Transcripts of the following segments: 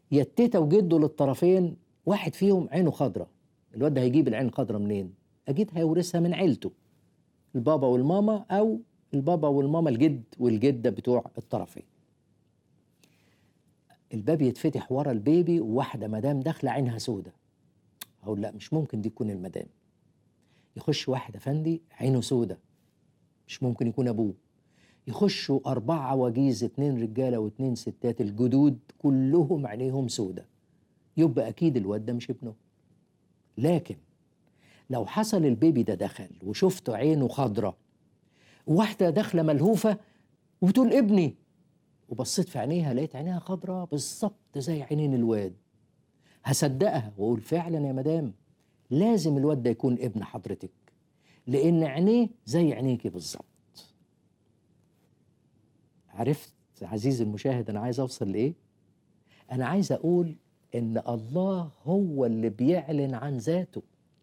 يا التيتا وجده للطرفين واحد فيهم عينه خضراء الواد ده هيجيب العين الخضراء منين اكيد هيورثها من عيلته البابا والماما او البابا والماما الجد والجده بتوع الطرفين الباب يتفتح ورا البيبي وواحده مدام داخله عينها سودة اقول لا مش ممكن دي تكون المدام يخش واحد افندي عينه سودة مش ممكن يكون ابوه يخشوا أربعة عواجيز اتنين رجالة واتنين ستات الجدود كلهم عينيهم سودة يبقى أكيد الواد ده مش ابنه لكن لو حصل البيبي ده دخل وشفت عينه خضرة واحدة داخلة ملهوفة وبتقول ابني وبصيت في عينيها لقيت عينيها خضرة بالظبط زي عينين الواد هصدقها واقول فعلا يا مدام لازم الواد ده يكون ابن حضرتك لان عينيه زي عينيكي بالظبط عرفت عزيزي المشاهد انا عايز اوصل لايه انا عايز اقول ان الله هو اللي بيعلن عن ذاته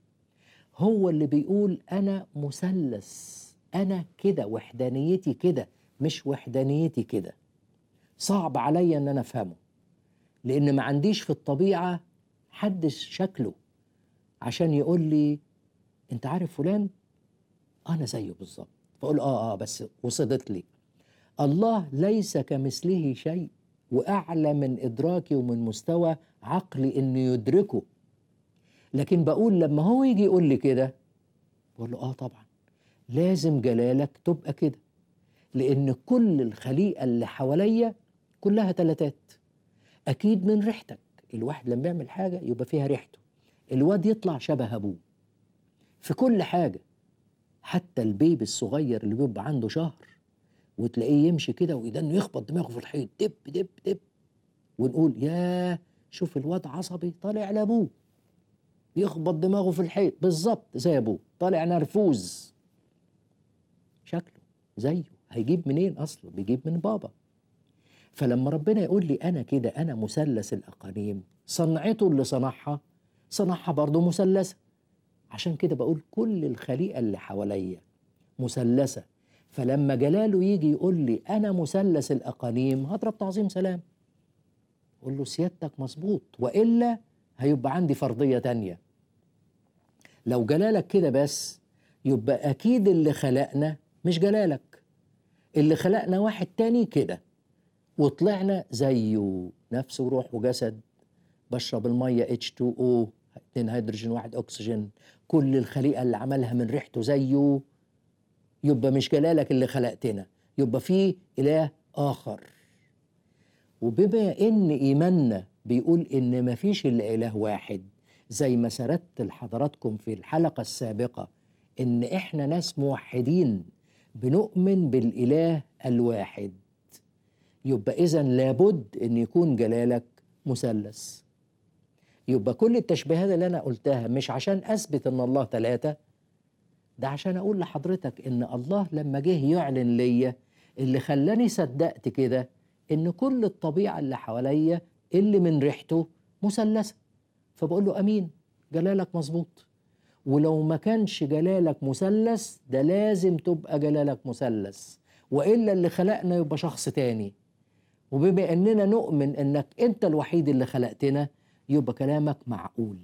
هو اللي بيقول انا مثلث انا كده وحدانيتي كده مش وحدانيتي كده صعب عليا ان انا افهمه لان ما عنديش في الطبيعه حد شكله عشان يقول لي انت عارف فلان انا زيه بالظبط فاقول اه اه بس وصلت لي الله ليس كمثله شيء واعلى من ادراكي ومن مستوى عقلي انه يدركه لكن بقول لما هو يجي يقول لي كده بقول له اه طبعا لازم جلالك تبقى كده لان كل الخليقه اللي حواليا كلها تلاتات اكيد من ريحتك الواحد لما يعمل حاجه يبقى فيها ريحته الواد يطلع شبه ابوه في كل حاجه حتى البيبي الصغير اللي بيبقى عنده شهر وتلاقيه يمشي كده ويدنه يخبط دماغه في الحيط دب دب دب ونقول ياه شوف الواد عصبي طالع لابوه يخبط دماغه في الحيط بالظبط زي ابوه طالع نرفوز شكله زيه هيجيب منين اصله بيجيب من بابا فلما ربنا يقول لي انا كده انا مثلث الاقانيم صنعته اللي صنعها صنعها برضه مثلثه عشان كده بقول كل الخليقه اللي حواليا مثلثه فلما جلاله يجي يقول لي انا مثلث الاقانيم هضرب تعظيم سلام اقول له سيادتك مظبوط والا هيبقى عندي فرضيه تانية لو جلالك كده بس يبقى اكيد اللي خلقنا مش جلالك اللي خلقنا واحد تاني كده وطلعنا زيه نفس وروح وجسد بشرب الميه H2O اتنين هيدروجين واحد اكسجين كل الخليقه اللي عملها من ريحته زيه يبقى مش جلالك اللي خلقتنا يبقى في اله اخر وبما ان ايماننا بيقول ان ما فيش الا اله واحد زي ما سردت لحضراتكم في الحلقه السابقه ان احنا ناس موحدين بنؤمن بالاله الواحد يبقى اذا لابد ان يكون جلالك مثلث يبقى كل التشبيهات اللي انا قلتها مش عشان اثبت ان الله ثلاثه ده عشان اقول لحضرتك ان الله لما جه يعلن ليا اللي خلاني صدقت كده ان كل الطبيعه اللي حواليا اللي من ريحته مثلثه فبقول له امين جلالك مظبوط ولو ما كانش جلالك مثلث ده لازم تبقى جلالك مثلث والا اللي خلقنا يبقى شخص تاني وبما اننا نؤمن انك انت الوحيد اللي خلقتنا يبقى كلامك معقول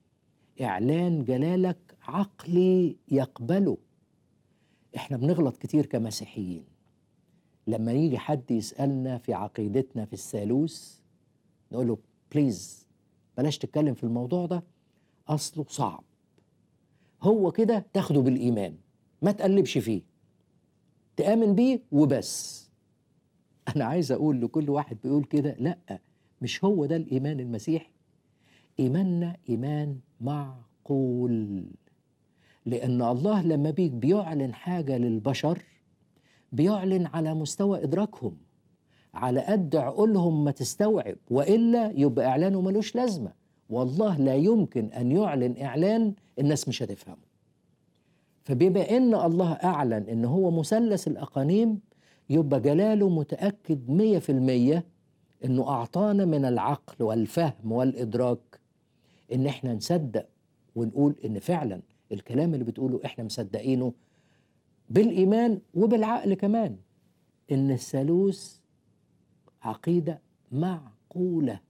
اعلان جلالك عقلي يقبله احنا بنغلط كتير كمسيحيين لما يجي حد يسالنا في عقيدتنا في الثالوث نقول له بليز بلاش تتكلم في الموضوع ده اصله صعب هو كده تاخده بالايمان ما تقلبش فيه تامن بيه وبس انا عايز اقول لكل واحد بيقول كده لا مش هو ده الايمان المسيحي ايماننا ايمان معقول لان الله لما بيك بيعلن حاجه للبشر بيعلن على مستوى ادراكهم على قد عقولهم ما تستوعب والا يبقى اعلانه ملوش لازمه والله لا يمكن ان يعلن اعلان الناس مش هتفهمه فبما ان الله اعلن ان هو مثلث الاقانيم يبقى جلاله متاكد مية في المية انه اعطانا من العقل والفهم والادراك ان احنا نصدق ونقول ان فعلا الكلام اللي بتقوله احنا مصدقينه بالايمان وبالعقل كمان ان الثالوث عقيده معقوله